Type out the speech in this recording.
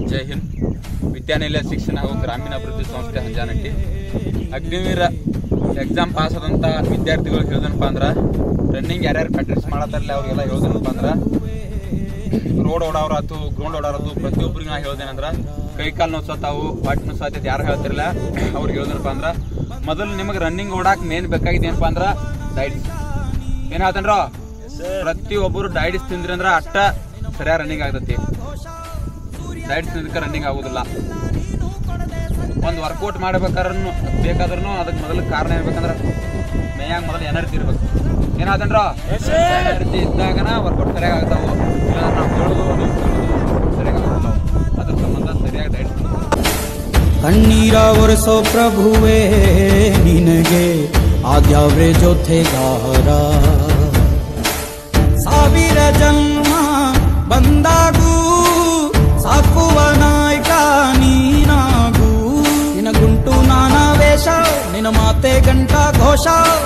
ಜೈ ಹಿಂದ್ ವಿದ್ಯಾನಿಲಯ ಶಿಕ್ಷಣ ಹಾಗೂ ಗ್ರಾಮೀಣಾಭಿವೃದ್ಧಿ ಸಂಸ್ಥೆ ಹಂಜಾನಟ್ಟಿ ಅಗ್ನಿವೀರ ಎಕ್ಸಾಮ್ ಪಾಸ್ ಆದಂಥ ವಿದ್ಯಾರ್ಥಿಗಳು ಹೇಳ್ದನಪ್ಪ ಅಂದ್ರೆ ರನ್ನಿಂಗ್ ಯಾರ್ಯಾರು ಪ್ರಾಕ್ಟೀಸ್ ಮಾಡತ್ತಾರಲ್ಲ ಅವ್ರಿಗೆಲ್ಲ ಹೇಳ್ದನಪ್ಪ ಅಂದ್ರೆ ರೋಡ್ ಓಡಾವ್ರಾತು ಗ್ರೌಂಡ್ ಓಡಾರದು ಪ್ರತಿಯೊಬ್ಬರಿಗೆ ನಾ ಹೇಳ್ದೇನಂದ್ರ ಕೈ ಕಾಲು ನೋಸತ್ತಾವು ಹೊಟ್ಟೆ ನೋಸತ್ತೈತಿ ಯಾರು ಹೇಳ್ತಿರಲ್ಲ ಅವ್ರಿಗೆ ಹೇಳ್ದನಪ್ಪ ಅಂದ್ರೆ ಮೊದಲು ನಿಮಗೆ ರನ್ನಿಂಗ್ ಓಡಾಕ್ ಮೇನ್ ಬೇಕಾಗಿದ್ದು ಏನಪ್ಪ ಅಂದ್ರೆ ಡೈಟ್ಸ್ ಏನ್ ಹೇಳ್ತೇನ್ರ ಪ್ರತಿಯೊಬ್ಬರು ಡೈಟ್ಸ್ ತಿಂದ್ರಿ ಅಂದ್ರ ಅಷ್ಟ ಸರಿಯಾಗಿ ರನ್ನಿಂಗ್ ಆಗ್ತೈತಿ ಡೈಟ್ಸ್ ತಿಂದಕ್ಕೆ ರನ್ನಿಂಗ್ ಆಗುದಿಲ್ಲ ಒಂದು ವರ್ಕೌಟ್ ಮಾಡ್ಬೇಕಾದ್ರೂ ಬೇಕಾದ್ರೂ ಅದಕ್ಕೆ ಮೊದಲು ಕಾರಣ ಇರ್ಬೇಕಂದ್ರ ಮೇಯಾಗ ಮೊದಲು ಎನರ್ಜಿ ಇರ್ಬೇಕು ಏನಾತನ್ರ ಎನರ್ಜಿ ಇದ್ದಾಗನ ವರ್ಕೌಟ್ ಸರಿಯಾಗಿ ಆಗ್ತಾವು ಇಲ್ಲ ನಾವು ಹೇಳೋದು ನೀವು ಕೇಳೋದು ಸರಿಯಾಗಿ ಆಗೋದಿಲ್ಲ ಅವು. ಅದ್ರ ಸಂಬಂಧ ಸರಿಯಾಗಿ ಡೈಟ್ ಕಣ್ಣೀರ ಒರೆಸೋ ಪ್ರಭುವೇ ನಿನಗೆ ಆದ್ಯಾವ್ರೆ ಜೊತೆಗಾರ ಸಾವಿರ ಜನ್ಮ ಬಂದಾಗೂ ಸಾಕುವ ನಾಯಕ ನೀನಾಗೂ ನಿನ ಗುಂಟು ನಾನಾ ವೇಷ ನಿನ ಮಾತೆ ಗಂಟ ಘೋಷ